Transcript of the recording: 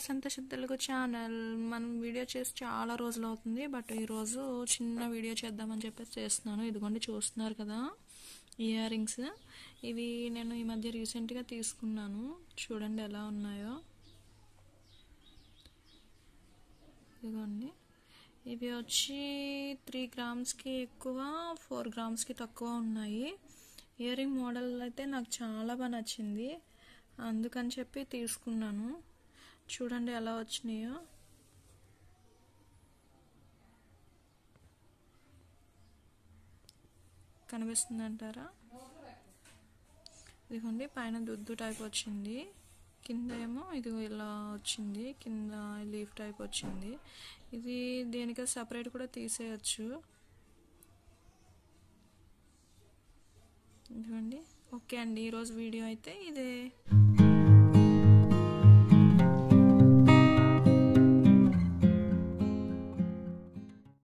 సంతోష తెలుగు ఛానల్ మనం వీడియో చేసి చాలా రోజులు అవుతుంది బట్ ఈరోజు చిన్న వీడియో చేద్దామని చెప్పేసి చేస్తున్నాను ఇదిగోండి చూస్తున్నారు కదా ఇయర్ రింగ్స్ ఇవి నేను ఈ మధ్య రీసెంట్గా తీసుకున్నాను చూడండి ఎలా ఉన్నాయో ఇదిగోండి ఇవి వచ్చి త్రీ గ్రామ్స్కి ఎక్కువ ఫోర్ గ్రామ్స్కి తక్కువ ఉన్నాయి ఇయర్ రింగ్ మోడల్ అయితే నాకు చాలా బాగా నచ్చింది అందుకని చెప్పి తీసుకున్నాను చూడండి ఎలా వచ్చినాయో కనిపిస్తుంది అంటారా ఇదిగోండి పైన దుద్దు టైప్ వచ్చింది కింద ఏమో ఇది ఇలా వచ్చింది కింద లీఫ్ టైప్ వచ్చింది ఇది దేనికో సపరేట్ కూడా తీసేయచ్చు ఇదిగోండి ఓకే అండి ఈరోజు వీడియో అయితే ఇదే